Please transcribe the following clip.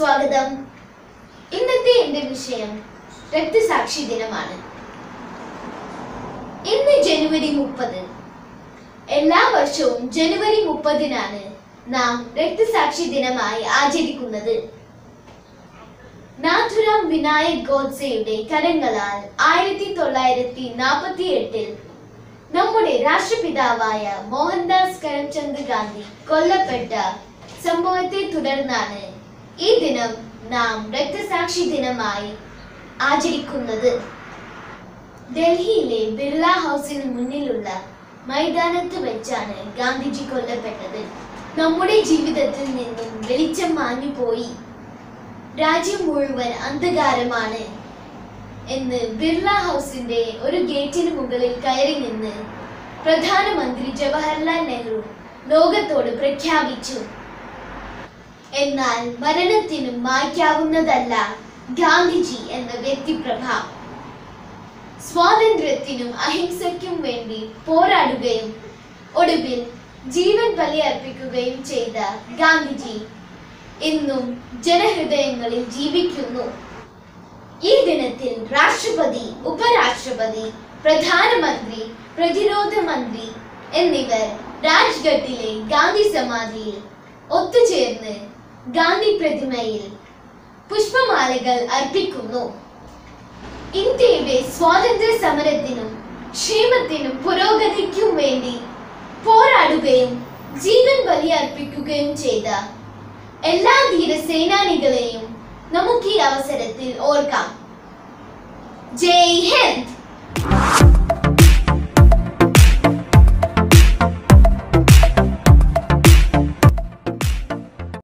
സ്വാഗതം ഇന്നത്തെ എന്റെ വിഷയം രക്തസാക്ഷി ദിനമാണ് ഇന്ന് ജനുവരി മുപ്പത് എല്ലാ വർഷവും ജനുവരി മുപ്പതിനാണ് നാം രക്തസാക്ഷി ദിനമായി ആചരിക്കുന്നത് നാഥുറാം വിനായക് ഗോഡ്സെയുടെ കരങ്ങളാൽ ആയിരത്തി തൊള്ളായിരത്തി നാൽപ്പത്തി എട്ടിൽ നമ്മുടെ രാഷ്ട്രപിതാവായ മോഹൻദാസ് കരംചന്ദ് ഗാന്ധി കൊല്ലപ്പെട്ട സംഭവത്തെ തുടർന്നാണ് ഈ ദിനം നാം രക്തസാക്ഷി ദിനമായി ആചരിക്കുന്നത് ഡൽഹിയിലെ ബിർള ഹൗസിന് മുന്നിലുള്ള മൈതാനത്ത് വെച്ചാണ് ഗാന്ധിജി കൊല്ലപ്പെട്ടത് നമ്മുടെ ജീവിതത്തിൽ നിന്നും വെളിച്ചം മാഞ്ഞുപോയി രാജ്യം മുഴുവൻ അന്ധകാരമാണ് എന്ന് ബിർള ഹൗസിന്റെ ഒരു ഗേറ്റിന് മുകളിൽ കയറി നിന്ന് പ്രധാനമന്ത്രി ജവഹർലാൽ നെഹ്റു ലോകത്തോട് പ്രഖ്യാപിച്ചു എന്നാൽ മരണത്തിനും മായ്ക്കാവുന്നതല്ല ഗാന്ധിജി എന്ന വ്യക്തിപ്രഭ സ്വാതന്ത്ര്യത്തിനും അഹിംസയ്ക്കും വേണ്ടി പോരാടുകയും ഒടുവിൽ ജീവൻ ബലിയർപ്പിക്കുകയും ചെയ്ത ഗാന്ധിജി ഇന്നും ജനഹൃദയങ്ങളിൽ ജീവിക്കുന്നു ഈ ദിനത്തിൽ രാഷ്ട്രപതി ഉപരാഷ്ട്രപതി പ്രധാനമന്ത്രി പ്രതിരോധ മന്ത്രി എന്നിവർ രാജ്ഘട്ടിലെ ഗാന്ധി സമാധിയിൽ ഒത്തുചേർന്ന് ഗാന്ധി പ്രതിമയിൽ പുഷ്പമാലകൾ അർപ്പിക്കുന്നു ഇന്ത്യയുടെ സ്വാതന്ത്ര്യ സമരത്തിനും ക്ഷേമത്തിനും പുരോഗതിക്കും വേണ്ടി പോരാടുകയും ജീവൻ ബലിയർപ്പിക്കുകയും ചെയ്ത എല്ലാ ധീര സേനാനികളെയും നമുക്ക് ഈ അവസരത്തിൽ ഓർക്കാം ജയ് ഹിന്ദ്